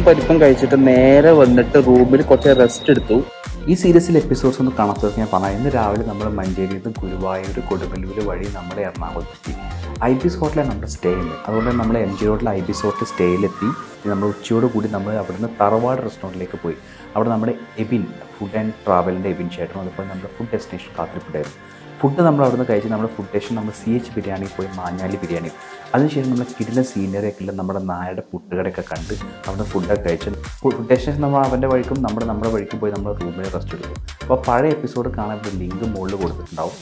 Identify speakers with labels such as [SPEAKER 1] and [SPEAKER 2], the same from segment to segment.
[SPEAKER 1] പരിപ്പും കഴിച്ചിട്ട് നേരെ വന്നിട്ട് റൂമിൽ കുറച്ച് റെസ്റ്റ് എടുത്തു
[SPEAKER 2] ഈ സീരീസിലെ എപ്പിസോഡ്സ് ഒന്ന് കാണാത്തവർക്ക് ഞാൻ പറഞ്ഞാൽ ഇന്ന് രാവിലെ നമ്മൾ മഞ്ചേരിയിൽ നിന്ന് ഗുരുവായൂർ കൊടുങ്ങല്ലൂർ വഴി നമ്മുടെ എറണാകുളത്തെത്തി ഐ ബി സ്പോട്ടിലാണ് നമ്മുടെ സ്റ്റേ ചെയ്യുന്നത് അതുകൊണ്ട് തന്നെ നമ്മൾ എം ജി റോഡിൽ ഐ ബി സ്പോട്ടിൽ സ്റ്റേയിലെത്തി നമ്മൾ ഉച്ചയോട് കൂടി നമ്മൾ അവിടുന്ന് തറവാട് റെസ്റ്റോറൻറ്റിലേക്ക് പോയി അവിടെ നമ്മുടെ എബിൻ ഫുഡ് ആൻഡ് ട്രാവലിൻ്റെ എബിൻ ചേട്ടനും അതുപോലെ നമ്മുടെ ഫുഡ് ഡെസ്റ്റിനേഷൻ കാത്തിരിപ്പുണ്ടായിരുന്നു ഫുഡ് നമ്മൾ അവിടുന്ന് കഴിച്ച് നമ്മുടെ ഫുഡ് സ്റ്റേഷൻ നമ്മൾ സി എച്ച് ബിരിയാണി പോയി മാഞ്ഞാലി ബിരിയാണി അതിനുശേഷം നമ്മൾ കിടില സീനിയറൊക്കെ നമ്മുടെ നായയുടെ പുട്ടുകടയൊക്കെ കണ്ട് അവിടെ ഫുഡൊക്കെ കഴിച്ച് ഫുഡ് സ്റ്റേഷൻ നമ്മൾ അവൻ്റെ വഴിക്കും നമ്മുടെ നമ്മുടെ വഴിക്കും പോയി നമ്മൾ റൂമിൽ റെസ്റ്റ് എടുക്കും അപ്പോൾ പഴയ എപ്പിസോഡ് കാണാൻ ഒരു ലിങ്ക് മുകളിൽ കൊടുത്തിട്ടുണ്ടാവും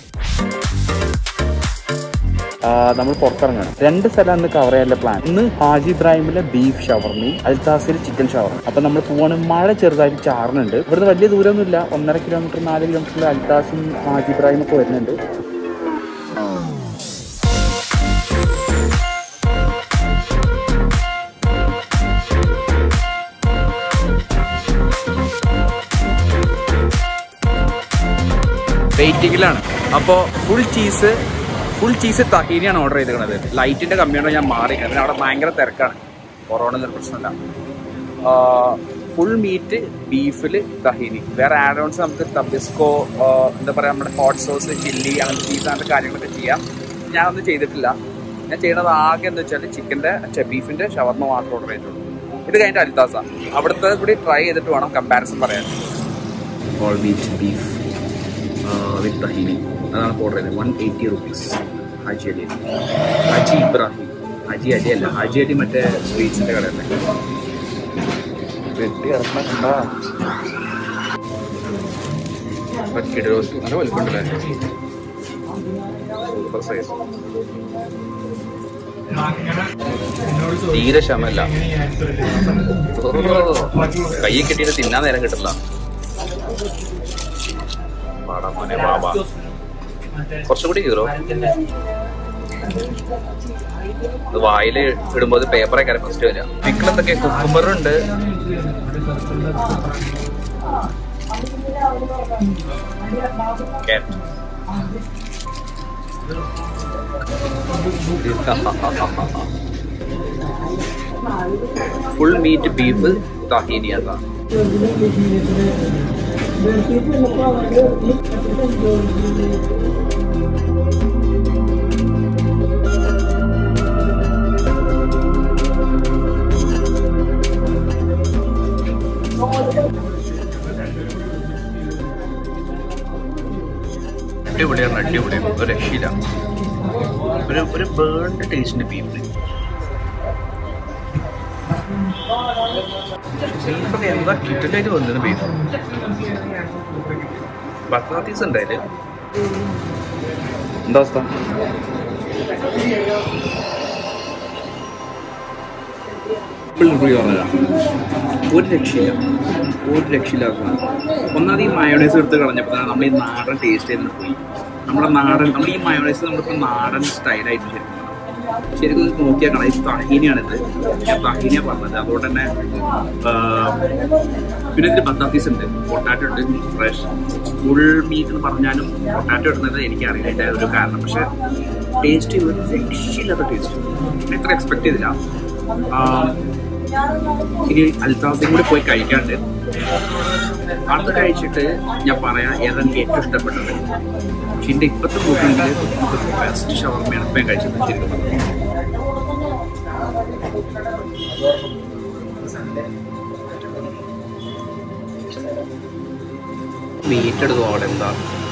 [SPEAKER 1] നമ്മൾ പുറത്തിറങ്ങണം രണ്ട് സ്ഥലം അന്ന് കവർ ചെയ്യാനുള്ള പ്ലാൻ ഇന്ന് ഹാജി ഇബ്രാഹിമിലെ ബീഫ് ഷവർമയും അൽത്താസിൽ ചിക്കൻ ഷവർമ അപ്പൊ നമ്മൾ പോവാണ് മഴ ചെറുതായിട്ട് ചാറുന്നുണ്ട് ഇവിടുന്ന് വലിയ ദൂരമൊന്നുമില്ല ഒന്നര കിലോമീറ്റർ നാല് കിലോമീറ്ററിൽ അൽത്താസും ഹാജി ഇബ്രാഹിം ഒക്കെ വരുന്നുണ്ട് വെയിറ്റിംഗിലാണ് അപ്പോൾ ഫുൾ ചീസ് ഫുൾ ചീസ് തഹീനിയാണ് ഓർഡർ ചെയ്തിരിക്കുന്നത് ലൈറ്റിന്റെ കമ്മിയാണ് ഞാൻ മാറിയിരിക്കുന്നത് പിന്നെ അവിടെ ഭയങ്കര തിരക്കാണ് കൊറോണ പ്രശ്നമല്ല ഫുൾ മീറ്റ് ബീഫിൽ തഹീനി വേറെ ആഡ് ഓൺസ് നമുക്ക് തബിസ്കോ എന്താ പറയുക നമ്മുടെ ഹോട്ട് സോസ് ചില്ലി അങ്ങനത്തെ ചീസ് അങ്ങനത്തെ കാര്യങ്ങളൊക്കെ ചെയ്യാം ഞാനൊന്നും ചെയ്തിട്ടില്ല ഞാൻ ചെയ്യുന്നത് ആകെ എന്താ വെച്ചാൽ ചിക്കൻ്റെ ബീഫിന്റെ ഷവർമ മാത്രം ഓർഡർ ചെയ്തിട്ടുള്ളൂ ഇത് കഴിഞ്ഞിട്ട് അൽത്താസ അവിടുത്തെ കൂടി ട്രൈ ചെയ്തിട്ട് വേണം കമ്പാരിസൺ പറയാൻ all meat beef with tahini അതാണ് ഓർഡർ ചെയ്തത് one eighty rupees Haji Ali Haji Ibrahim Haji Ali അല്ല ഹാജി അലി മറ്റേ സ്വീറ്റ്സിന്റെ കടയല്ലേ വെട്ടി ഇറക്കണം കണ്ടാ കിടോസ് നല്ല വലുപ്പമുണ്ടല്ലേ സൂപ്പർ സൈസ് തീരെ ക്ഷമല്ല കൈ കെട്ടിയിട്ട് തിന്നാൻ നേരം കിട്ടില്ല പാടാ മോനെ ബാബ കുറച്ചുകൂടി കീറോ ഇത് വായില് ഇടുമ്പോ ഇത് പേപ്പറൊക്കെ ഫസ്റ്റ് വരിക പിക്കിൾ എന്തൊക്കെ കുക്കുംബറുണ്ട് ഫുൾ മീറ്റ് ബീഫ് തഹീനി അതാണ് അടിപൊളിയാണ് അടിപൊളിയാണ് ഒരു രക്ഷയില്ല ഒരു ഒരു ബേൺഡ് ടേസ്റ്റിന്റെ ബീഫിന് ബീഫൊക്കെ എന്താ കിറ്റലായിട്ട് വന്നത് ബീഫ് ബസ്മതീസ് ഉണ്ടായില് എന്താ അവസ്ഥ ഒരു രക്ഷയില്ല ഒരു രക്ഷയില്ലാത്തതാണ് ഒന്നാമത് ഈ മയോണൈസ് എടുത്ത് കളഞ്ഞപ്പോൾ തന്നെ നമ്മൾ ഈ നാടൻ ടേസ്റ്റ് ചെയ്തിട്ട് പോയി നമ്മുടെ നാടൻ നമ്മൾ ഈ മയോണൈസ് നമ്മളിപ്പോൾ നാടൻ സ്റ്റൈലായിട്ട് ശരിക്കും ശരിക്കും ഇത് നോക്കിയാൽ കാണാം ഇത് തഹീനിയാണിത് ഞാൻ തഹീനിയാണ് പറഞ്ഞത് അതുകൊണ്ട് തന്നെ ആ, പിന്നെ ഇതിൽ ബത്താത്തീസ് ഉണ്ട് പൊട്ടാറ്റോ ഉണ്ട് ഫ്രഷ് ഫുൾ മീറ്റ് എന്ന് പറഞ്ഞാലും പൊട്ടാറ്റോ ഇടുന്നത് എനിക്ക് അറിയില്ല അതിൻ്റെ ഒരു കാരണം പക്ഷെ ടേസ്റ്റ് ഒരു രക്ഷയില്ലാത്ത ടേസ്റ്റ് ഇത്ര എക്സ്പെക്ട് ചെയ്തില്ല ആ, ഇനി അൽത്താസും കൂടി പോയി കഴിക്കാണ്ട് അത് കഴിച്ചിട്ട് ഞാൻ പറയാം ഏതാണ് എനിക്ക് ഏറ്റവും ഇഷ്ടപ്പെട്ടത് പക്ഷെ എൻ്റെ ഇപ്പോഴത്തെ നോക്കുകയാണെങ്കിൽ ബെസ്റ്റ് ഷവർമയാണ് ഇപ്പം ഞാൻ കഴിച്ചത് ശരിക്കും പറഞ്ഞാൽ. മീറ്റ് എടുത്തു അവിടെ എന്താ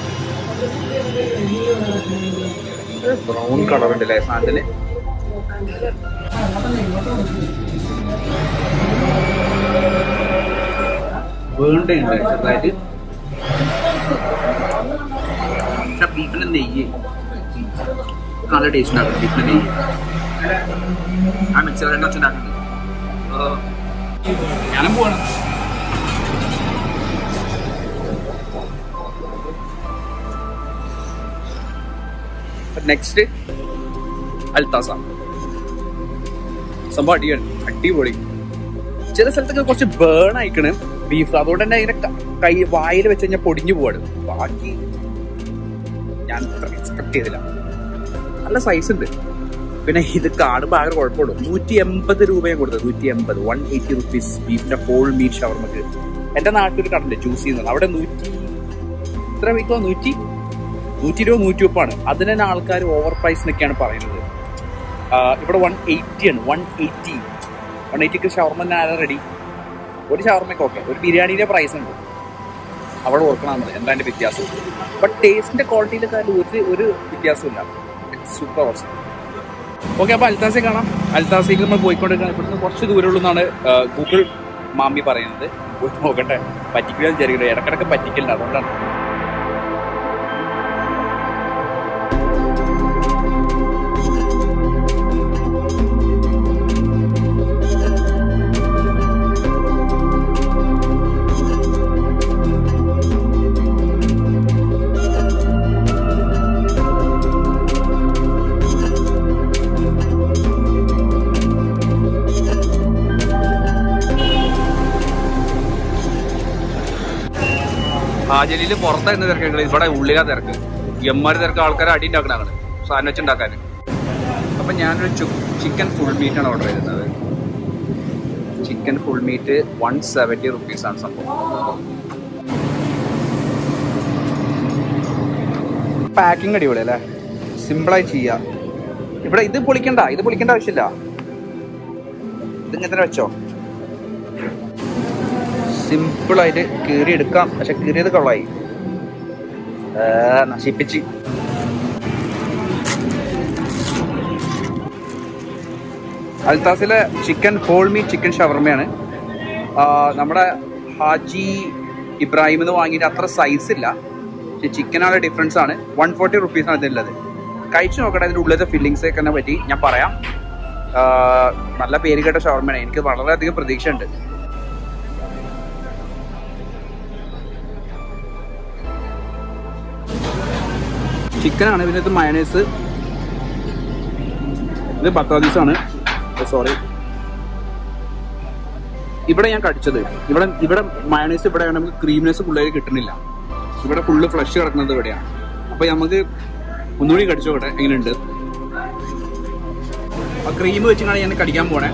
[SPEAKER 1] ബ്രൗൺ കളർ ഉണ്ടല്ലേ സാധനത്തിന് വേണ്ട ഉണ്ട് ചെറുതായിട്ട് പക്ഷെ ബീഫിന് നെയ്യ് നല്ല ടേസ്റ്റ് ഉണ്ടാക്കും ബീഫിന് നെയ്യ് ആ മിക്സർ എണ്ണ വെച്ചുണ്ടാക്കുന്നത് ഞാനും പോവാണ് നെക്സ്റ്റ് അൽത്താസ സംഭവം അടിയാണ് അടിപൊളി ചില സ്ഥലത്തൊക്കെ കുറച്ച് ബേൺ ആയിക്കണ് ബീഫ് അതുകൊണ്ട് തന്നെ ഇങ്ങനെ ക- കൈ വായിൽ വെച്ച് കഴിഞ്ഞാൽ പൊടിഞ്ഞു പോവാണ് ബാക്കി ഞാൻ എക്സ്പെക്ട് ചെയ്തില്ല നല്ല സൈസ് ഉണ്ട് പിന്നെ ഇത് കാണുമ്പോൾ ആകെ കുഴപ്പമുള്ളൂ നൂറ്റി എൺപത് രൂപയും കൊടുത്തത് നൂറ്റി എൺപത് വൺ എയ്റ്റി റുപ്പീസ് ബീഫിന്റെ ഹോൾ മീറ്റ് ഷവർമക്ക് എന്റെ നാട്ടിൽ ഒരു കടണ്ട് ചൂസ് ചെയ്യുന്നത് അവിടെ നൂറ്റി എത്ര വയ്ക്കോ നൂറ്റി നൂറ്റി ഇരുപത് നൂറ്റി മുപ്പാണ് അതിന് തന്നെ ആൾക്കാർ ഓവർ പ്രൈസിനൊക്കെയാണ് പറയുന്നത് ആ, ഇവിടെ വൺ എയ്റ്റി ആണ് വൺ എയ്റ്റി വൺ എയ്റ്റിക്ക് ഷവർമ തന്നെ ആരാ റെഡി ഒരു ഷവർമയ്ക്ക് ഓക്കെ ഒരു ബിരിയാണിയുടെ പ്രൈസ് ഉണ്ട് അവിടെ ഓർക്കണം നമ്മൾ എന്താ അതിന്റെ വ്യത്യാസം ബട്ട് ടേസ്റ്റിന്റെ ക്വാളിറ്റിയിലെ കാര്യം ഒരു ഒരു വ്യത്യാസമില്ല സൂപ്പർ അവസ്ഥ ഓക്കെ അപ്പൊ അൽത്താസെ കാണാം അൽത്താസയ്ക്ക് നമ്മൾ പോയിക്കൊണ്ടിരിക്കുകയാണ് ഇവിടുന്ന് കുറച്ച് ദൂരമുള്ളൂ എന്നാണ് ഗൂഗിൾ മാമി പറയുന്നത് പോയി നോക്കട്ടെ പറ്റിക്കില്ല വിചാരിക്കട്ടെ ഇടക്കിടക്ക് പറ്റിക്കില്ല അതുകൊണ്ടാണ് ഹാജലിയിൽ പുറത്തായിരുന്നു തിരക്കുകൾ ഇവിടെ ഉള്ളിലാ തിരക്ക് എമ്മാര് തിരക്ക് ആൾക്കാർ അടി ഉണ്ടാക്കണാണ് സാധനം വെച്ചുണ്ടാക്കാൻ അപ്പൊ ഞാനൊരു ചിക്കൻ ഫുൾ മീറ്റ് ആണ് ഓർഡർ ചെയ്തിരുന്നത് chicken full meat one seventy rupees ആണ് സംഭവം പാക്കിംഗ് അടിപൊളി അല്ലേ സിമ്പിളായി ചെയ്യാം ഇവിടെ ഇത് പൊളിക്കണ്ട ഇത് പൊളിക്കേണ്ട ആവശ്യമില്ല ഇത് ഇങ്ങനെ തന്നെ വെച്ചോ സിമ്പിളായിട്ട് കീറി എടുക്കാം പക്ഷെ കീറിയത് കൊള്ളായി ഏ, നശിപ്പിച്ച് അൽത്താസിലെ ചിക്കൻ ഹോൾ മീറ്റ് ചിക്കൻ ഷവർമയാണ് ആ, നമ്മുടെ ഹാജി ഇബ്രാഹിം എന്ന് വാങ്ങിയിട്ട് അത്ര സൈസ് ഇല്ല പക്ഷെ ചിക്കനാണ് ഡിഫറൻസ് ആണ് വൺ ഫോർട്ടി റുപ്പീസ് ആണ് ഇതിലുള്ളത് കഴിച്ചു നോക്കട്ടെ അതിൻ്റെ ഉള്ളിലത്തെ ഫില്ലിങ്സ് ഒക്കെ പറ്റി ഞാൻ പറയാം ആ, നല്ല പേര് കേട്ട ഷവർമയാണ് എനിക്ക് വളരെയധികം പ്രതീക്ഷയുണ്ട് ചിക്കനാണ് പിന്നെ ഇത് മയണൈസ് ഇത് ബത്താദീസാണ് സോറി ഇവിടെ ഞാൻ കടിച്ചത് ഇവിടെ ഇവിടെ മയണൈസ് ഇവിടെ നമുക്ക് ക്രീംനെസ് പിള്ളേർ കിട്ടുന്നില്ല ഇവിടെ ഫുള്ള് ഫ്ലഷ് കിടക്കുന്നത് ഇവിടെയാണ് അപ്പൊ നമുക്ക് ഒന്നുകൂടി കടിച്ചു നോക്കട്ടെ എങ്ങനെയുണ്ട് ആ ക്രീം വെച്ചിട്ടാണ് ഞാൻ കടിക്കാൻ പോണേ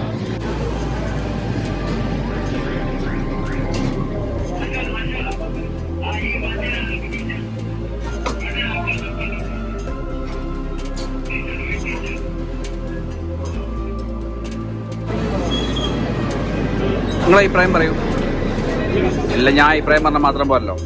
[SPEAKER 1] നിങ്ങളെ അഭിപ്രായം പറയൂ ഇല്ല ഞാൻ അഭിപ്രായം പറഞ്ഞാൽ മാത്രം പോരല്ലോ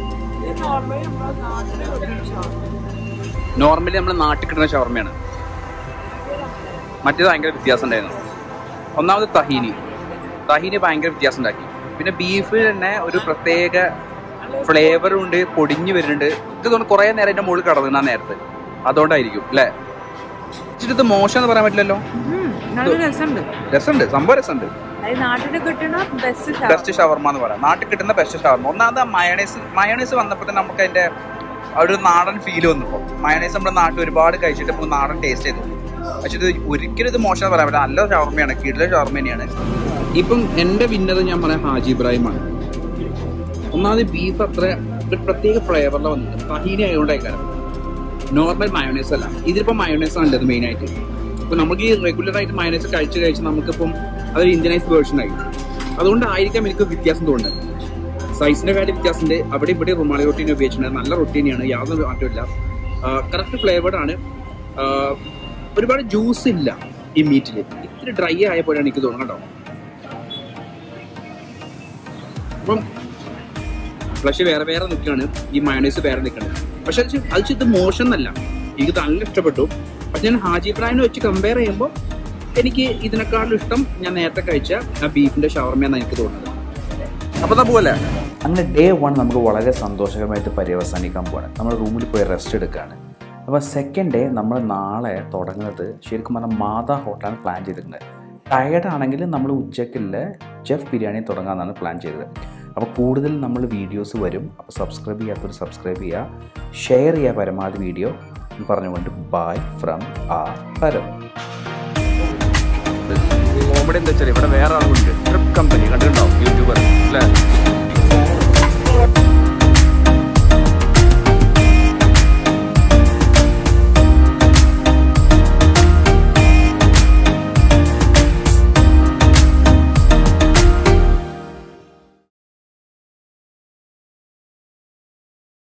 [SPEAKER 1] നോർമലി നമ്മൾ നാട്ടിൽ കിട്ടുന്ന ഷവർമയാണ് മറ്റേത് ഭയങ്കര വ്യത്യാസം ഉണ്ടായിരുന്നു ഒന്നാമത് തഹീനി തഹീനി ഭയങ്കര വ്യത്യാസം ഉണ്ടാക്കി പിന്നെ ബീഫ് തന്നെ ഒരു പ്രത്യേക ഫ്ലേവറും ഉണ്ട് പൊടിഞ്ഞു വരുന്നുണ്ട് ഇത് തോന്നുന്നു കുറേ നേരം എൻ്റെ മുകളിൽ കിടന്നു ആ നേരത്ത് അതുകൊണ്ടായിരിക്കും അല്ലേ ഇച്ചിരി ഇത് മോശം എന്ന് പറയാൻ പറ്റില്ലല്ലോ
[SPEAKER 3] ഉം, നല്ല രസമുണ്ട്
[SPEAKER 1] രസമുണ്ട് സംഭവം രസമുണ്ട്
[SPEAKER 3] അത് നാട്ടിൽ കിട്ടുന്ന ബെസ്റ്റ്
[SPEAKER 1] ബെസ്റ്റ് ഷവർമ എന്ന് പറയാം നാട്ടിൽ കിട്ടുന്ന ബെസ്റ്റ് ഷവർമ ഒന്നാമത് മയണൈസ് മയണൈസ് വന്നപ്പോൾ തന്നെ നമുക്ക് അതിന്റെ ആ ഒരു നാടൻ ഫീൽ വന്നപ്പോൾ മയണൈസ് നമ്മുടെ നാട്ടിൽ ഒരുപാട് കഴിച്ചിട്ട് നമ്മൾ നാടൻ ടേസ്റ്റ് ചെയ്തു പക്ഷെ ഇത് ഒരിക്കലും ഇത് മോശം എന്ന് പറയാൻ പറ്റില്ല നല്ല ഷവർമയാണ് കിടില ഷവർമ തന്നെയാണ് ഇപ്പം എന്റെ വിന്നർ ഞാൻ പറയാം ഹാജി ഇബ്രാഹിമാണ് ഒന്നാമത് ബീഫ് അത്ര ഒരു പ്രത്യേക ഫ്ലേവറിലാണ് വന്നത് തഹീനി ആയതുകൊണ്ടായിക്കാരം നോർമൽ മയോണൈസ് അല്ല ഇതിപ്പോ മയോണൈസ് ആണ് ഉള്ളത് മെയിൻ ആയിട്ട് ഇപ്പൊ നമുക്ക് ഈ റെഗുലർ ആയിട്ട് മയോണൈസ് കഴിച്ച് കഴിച്ച് നമുക്കിപ്പം അതൊരു ഇന്ത്യനൈസ് വേർഷൻ ആയി അതുകൊണ്ടായിരിക്കാം എനിക്ക് വ്യത്യാസം തോന്നുന്നത് സൈസിന്റെ കാര്യം വ്യത്യാസമുണ്ട് അവിടെ ഇവിടെ റുമാളി റൊട്ടീനെ ഉപയോഗിച്ചിട്ടുണ്ട് നല്ല റൊട്ടീനെയാണ് യാതൊരു മാറ്റമില്ല കറക്റ്റ് ഫ്ലേവേർഡ് ആണ് ആ, ഒരുപാട് ജ്യൂസ് ഇല്ല ഈ മീറ്റിൽ ഇത്തിരി ഡ്രൈ ആയപ്പോഴാണ് എനിക്ക് തോന്നുന്നത് കേട്ടോ അപ്പം ഫ്ലഷ് വേറെ വേറെ നിൽക്കുകയാണ് ഈ മയണൈസ് വേറെ നിൽക്കുന്നത് പക്ഷെ അത് ചി- അത് ഇത് മോശം എന്നല്ല എനിക്ക് നല്ല ഇഷ്ടപ്പെട്ടു പക്ഷെ ഞാൻ ഹാജി ബ്രാൻഡ് വെച്ച് കമ്പയർ ചെയ്യുമ്പോൾ എനിക്ക് ഇതിനേക്കാളും ഇഷ്ടം ഞാൻ നേരത്തെ കഴിച്ച ആ ബീഫിന്റെ ഷവർമയെന്നാണ് എനിക്ക് തോന്നുന്നത് അപ്പൊ താ പോവല്ലേ
[SPEAKER 2] അങ്ങനെ ഡേ വൺ നമുക്ക് വളരെ സന്തോഷകരമായിട്ട് പര്യവസാനിക്കാൻ പോവാണ് നമ്മൾ റൂമിൽ പോയി റെസ്റ്റ് എടുക്കുകയാണ് അപ്പോൾ സെക്കൻഡ് ഡേ നമ്മൾ നാളെ തുടങ്ങുന്നത് ശരിക്കും പറഞ്ഞാൽ മാതാ ഹോട്ടലാണ് പ്ലാൻ ചെയ്തിട്ടുണ്ട് ടയർഡ് ആണെങ്കിൽ നമ്മൾ ഉച്ചക്കില്ല ചെഫ് ബിരിയാണി തുടങ്ങാമെന്നാണ് പ്ലാൻ ചെയ്തത് അപ്പോൾ കൂടുതൽ നമ്മൾ വീഡിയോസ് വരും അപ്പോൾ സബ്സ്ക്രൈബ് ചെയ്യാത്തവർ സബ്സ്ക്രൈബ് ചെയ്യുക ഷെയർ ചെയ്യുക പരമാവധി വീഡിയോ പറഞ്ഞുകൊണ്ട് ബൈ ഫ്രം ആ പരം
[SPEAKER 1] കോമഡി എന്താ വെച്ചാൽ ഇവിടെ വേറെ ആളുണ്ട് ട്രിപ്പ് കമ്പനി കണ്ടിട്ടുണ്ടാവും യൂട്യൂബർ അല്ലേ